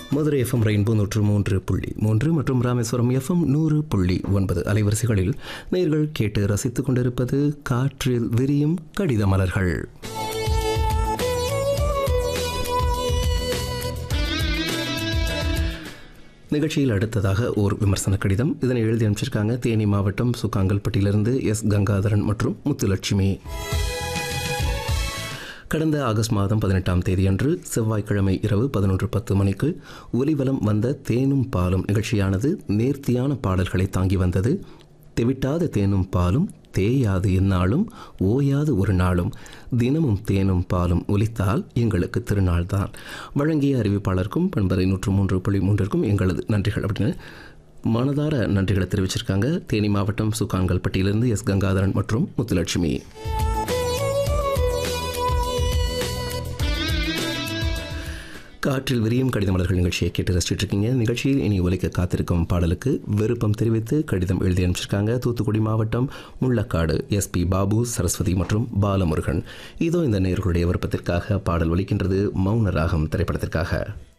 Madurai FM rainbow நூற்று மூன்று புள்ளி மூன்று மற்றும் ராமேஸ்வரம் எஃப்எம் நூறு புள்ளி ஒன்பது அலைவரிசைகளில் நேர்கள் கேட்டு ரசித்துக் கொண்டிருப்பது காற்றில் விரியும் கடித மலர்கள் நிகழ்ச்சியில் அடுத்ததாக ஓர் விமர்சன கடிதம் இதனை எழுதி அனுப்பிச்சிருக்காங்க தேனி மாவட்டம் சுக்காங்கல்பட்டியிலிருந்து எஸ் கங்காதரன் மற்றும் முத்துலட்சுமி கடந்த ஆகஸ்ட் மாதம் பதினெட்டாம் தேதியன்று செவ்வாய்க்கிழமை இரவு பதினொன்று பத்து மணிக்கு ஒலிவலம் வந்த தேனும் பாலும் நிகழ்ச்சியானது நேர்த்தியான பாடல்களை தாங்கி வந்தது தெவிட்டாத தேனும் பாலும் தேயாது எந்நாளும் ஓயாது ஒரு நாளும் தினமும் தேனும் பாலும் ஒலித்தால் எங்களுக்கு திருநாள் தான் வழங்கிய அறிவிப்பாளருக்கும் பண்பரை நூற்று மூன்று புள்ளி மூன்றிற்கும் எங்களது நன்றிகள் அப்படின்னு மனதார நன்றிகளை தெரிவிச்சிருக்காங்க தேனி மாவட்டம் சுக்கான்கல்பட்டியிலிருந்து எஸ் கங்காதரன் மற்றும் முத்துலட்சுமி காற்றில் விரியும் கடித மலர்கள் நிகழ்ச்சியை கேட்டு ரசிச்சுட்டு இருக்கீங்க நிகழ்ச்சியில் இனி ஒலிக்க காத்திருக்கும் பாடலுக்கு விருப்பம் தெரிவித்து கடிதம் எழுதி அனுப்பிச்சிருக்காங்க தூத்துக்குடி மாவட்டம் முள்ளக்காடு எஸ்பி பாபு சரஸ்வதி மற்றும் பாலமுருகன் இதோ இந்த நேர்களுடைய விருப்பத்திற்காக பாடல் ஒலிக்கின்றது மௌன ராகம் திரைப்படத்திற்காக